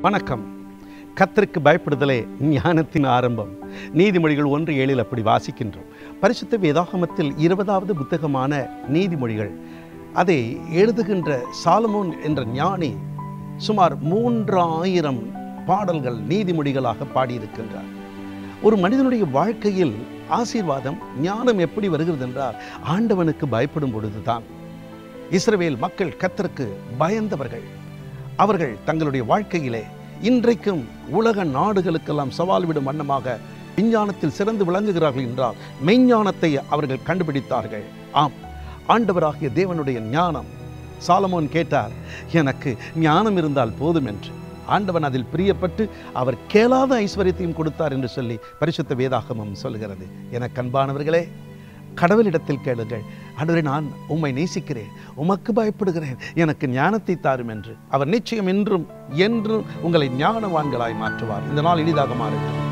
வணக்கம் கத்தருக்கு பயப்படுதலே ஞானத்தின் ஆரம்பம் நீதிமொழிகள் ஒன்று ஏழில் அப்படி வாசிக்கின்றோம் பரிசுத்த வேதாகமத்தில் இருபதாவது புத்தகமான நீதிமொழிகள் அதை எழுதுகின்ற சாலமோன் என்ற ஞானி சுமார் மூன்றாயிரம் பாடல்கள் நீதிமொழிகளாக பாடியிருக்கின்றார் ஒரு மனிதனுடைய வாழ்க்கையில் ஆசீர்வாதம் ஞானம் எப்படி வருகிறது என்றால் ஆண்டவனுக்கு பயப்படும் பொழுதுதான் இஸ்ரவேல் மக்கள் கத்தருக்கு பயந்தவர்கள் அவர்கள் தங்களுடைய வாழ்க்கையிலே இன்றைக்கும் உலக நாடுகளுக்கெல்லாம் சவால் விடும் வண்ணமாக விஞ்ஞானத்தில் சிறந்து விளங்குகிறார்கள் என்றால் மெய்ஞானத்தை அவர்கள் கண்டுபிடித்தார்கள் ஆம் ஆண்டவராகிய தேவனுடைய ஞானம் சாலமோன் கேட்டார் எனக்கு ஞானம் இருந்தால் போதும் என்று ஆண்டவன் அதில் பிரியப்பட்டு அவர் கேளாத ஐஸ்வர்யத்தையும் கொடுத்தார் என்று சொல்லி பரிசுத்த வேதாகமம் சொல்கிறது எனக்கு அன்பானவர்களே கடவுளிடத்தில் கேளுங்கள் ஆண்டவரே நான் உம்மை நேசிக்கிறேன் உமக்கு பயப்படுகிறேன் எனக்கு ஞானத்தை தாரும் என்று அவர் நிச்சயம் என்றும் என்றும் உங்களை ஞானவான்களாய் மாற்றுவார் இந்த நாள் இனிதாக மாறும்